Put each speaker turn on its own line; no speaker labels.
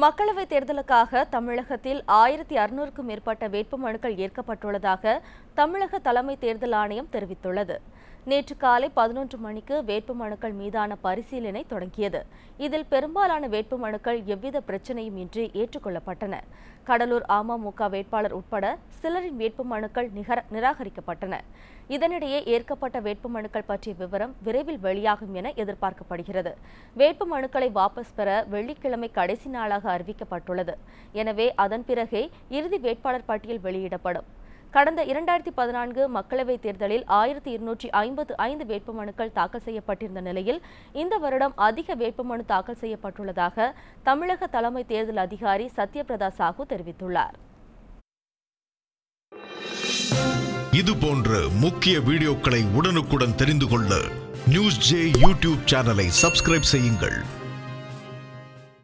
மக்களவைத் தேர்தலுக்காக தமிழகத்தில் ஆயிரத்தி அறுநூறுக்கும் மேற்பட்ட வேட்புமனுக்கள் ஏற்கப்பட்டுள்ளதாக தமிழக தலைமை தேர்தல் ஆணையம் தெரிவித்துள்ளது நேற்று காலை பதினொன்று மணிக்கு வேட்புமனுக்கள் மீதான பரிசீலனை தொடங்கியது இதில் பெரும்பாலான வேட்புமனுக்கள் எவ்வித பிரச்சனையும் இன்றி ஏற்றுக்கொள்ளப்பட்டன கடலூர் அமமுக வேட்பாளர் உட்பட சிலரின் வேட்புமனுக்கள் நிகர நிராகரிக்கப்பட்டன இதனிடையே ஏற்கப்பட்ட வேட்புமனுக்கள் பற்றிய விவரம் விரைவில் வெளியாகும் என எதிர்பார்க்கப்படுகிறது வேட்புமனுக்களை வாபஸ் பெற வெள்ளிக்கிழமை கடைசி நாளாக அறிவிக்கப்பட்டுள்ளது எனவே அதன் பிறகே இறுதி வேட்பாளர் பட்டியல் வெளியிடப்படும் கடந்த இரண்டாயிரத்தி பதினான்கு மக்களவைத் தேர்தலில் ஆயிரத்தி இருநூற்றி ஐம்பத்து ஐந்து வேட்புமனுக்கள் தாக்கல் செய்யப்பட்டிருந்த நிலையில் இந்த வருடம் அதிக வேட்புமனு தாக்கல் செய்யப்பட்டுள்ளதாக தமிழக தலைமை தேர்தல் அதிகாரி சத்யபிரதா சாஹூ தெரிவித்துள்ளார்
இது போன்ற முக்கிய வீடியோக்களை உடனுக்குடன் தெரிந்து கொள்ள நியூஸ் ஜே யூடியூப் சேனலை சப்ஸ்கிரைப் செய்யுங்கள்